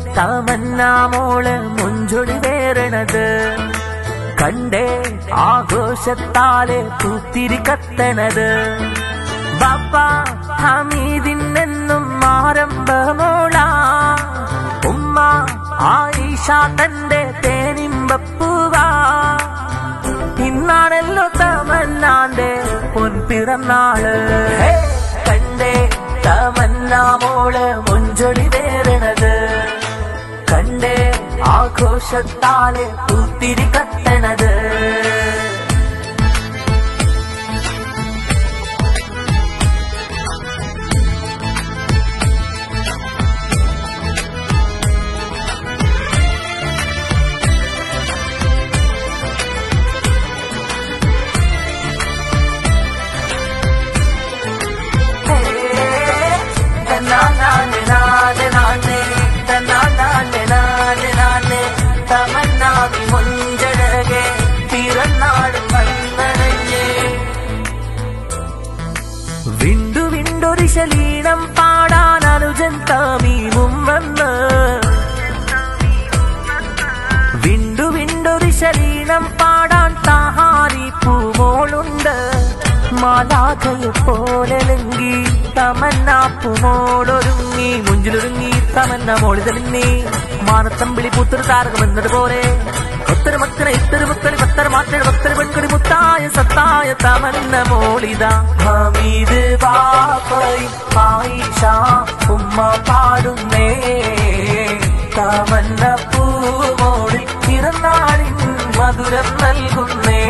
തമന്നാമോള് മുഞ്ചൊടി വേറണത് കണ്ടേ ആഘോഷത്താലെ പൂത്തിരി കത്തണത് ബാപ്പ ഹമീദിനെന്നും ആരംഭമോള ഉമ്മ ആയിഷ തന്റെ തേനിമ്പപ്പൂവാ ഇന്നാണല്ലോ തമന്നാന്റെ പൊൻപിറന്നാള് ഹേ, കണ്ടേ തമന്നാമോള് മുഞ്ചൊടി വേറണത് കണ്ടേ ആഘോഷത്താലെ പൂത്തിരി കത്തണത് തമന്നാവി മുഞ്ചഴകെ പിറന്നാടും വന്നണഞ്ഞേ വിണ്ടു വിണ്ടൊരു ശലീനം പാടാൻ അനുജൻ താമീമും വന്ന് വിണ്ടു വിണ്ടൊരു ശലീനം പാടാൻ താഹാരി പൂമോളുണ്ട് മാലാഖയെ പോലെങ്കി തമന്നാപ്പുമോളൊരുങ്ങി മുഞ്ചിലൊരുങ്ങി തമന്ന മോളി തെളിഞ്ഞി മാനത്തമ്പിളി പൂത്തൊരു താരകം എന്നതുപോലെ ഒത്തര മക്കളെ ഇത്തര മക്കളി പത്തര മാറ്റൽ പത്തര പെൺകുടി മുത്തായ സത്തായ തമന്ന മോളിത ഹമീദ് ബാപ്പൈ ആയിഷ ഉമ്മ പാടുന്നേ തമന്ന പൂമോളിൽ പിറന്നാളിൻ മധുരം നൽകുന്നേ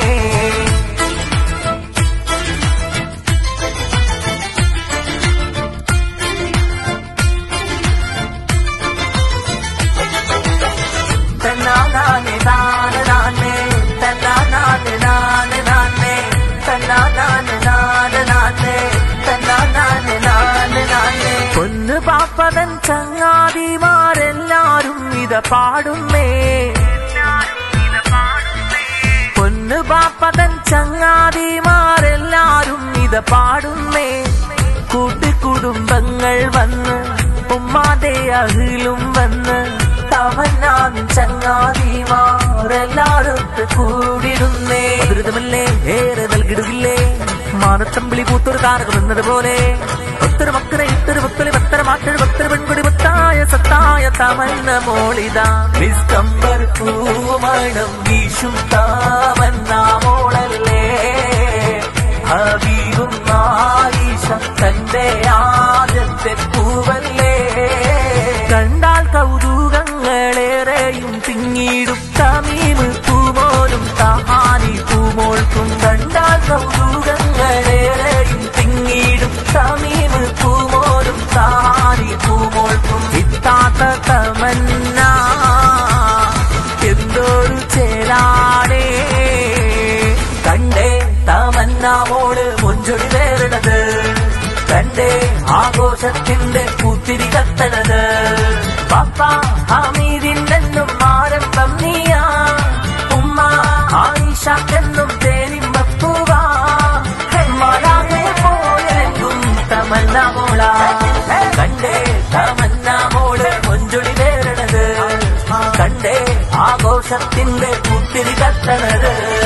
തന്നാനാനെ നാനനാനെ തന്നാനാനെ നാനനാനെ തന്നാനാനെ നാനനാനെ തന്നാനാനെ നാനനാനെ പൊന്നു പാപ്പതൻ ചങ്ങാതിമാരെല്ലാരും ഇത പാടുന്നേ പൊന്നു പാപ്പതൻ ചങ്ങാതിമാരെല്ലാരും ഇത പാടുന്നേ കൂട്ടുകുടുംബങ്ങൾ വന്ന് ഉമ്മാതെ അഹിലും വന്ന് തവന്നാൻ ചങ്ങാതിമാരെല്ലാടത്ത് കൂടിടുന്നേ ദുരിതമല്ലേ ഏറെ നൽകിടുകില്ലേ മാനത്തമ്പിളി പൂത്തൊരു താരകം എന്നതുപോലെ ഒത്തൊരു മക്കളെ ഇത്തൊരു മക്കളെ പത്തര മാറ്റൊരു പത്തര പെൺകുടി മുത്തായ സത്തായ തമന്ന മോളിത ഡിസ്കംബർ പൂമണം വീശും താമന്ന മോളല്ലേ ഹബീബും ആയിഷ തന്റെ ആദ്യത്തെ പൂവല്ലേ കണ്ടാൽ കൗതുകങ്ങളേറെയും തിങ്ങിടും തമീമ് പൂമോനും തഹാനി പൂമോൾക്കും കണ്ടാൽ കൗതുകങ്ങളേറെയും തിങ്ങിടും തമീമ് പൂമോനും തഹാനി പൂമോൾക്കും ഇത്താത്ത തമന്ന എന്തൊരു ചേരാടേ കണ്ടേ തമന്നാമോട് മുഞ്ചൊടി വേറിടത് കണ്ടേ ആഘോഷത്തിന്റെ പൂത്തിരി കത്തണത് പാപ്പ ഹമീദിനെന്നും ആരംഭം നീയാ ഉമ്മ ആയിഷക്കെന്നും തേനിമ്പൂവാ പോയെങ്കും തമന്നാമോള കണ്ടേ തമന്നാമോള് മുഞ്ചൊടി വേറിടത് കണ്ടേ ആഘോഷത്തിന്റെ പൂത്തിരി കത്തണത്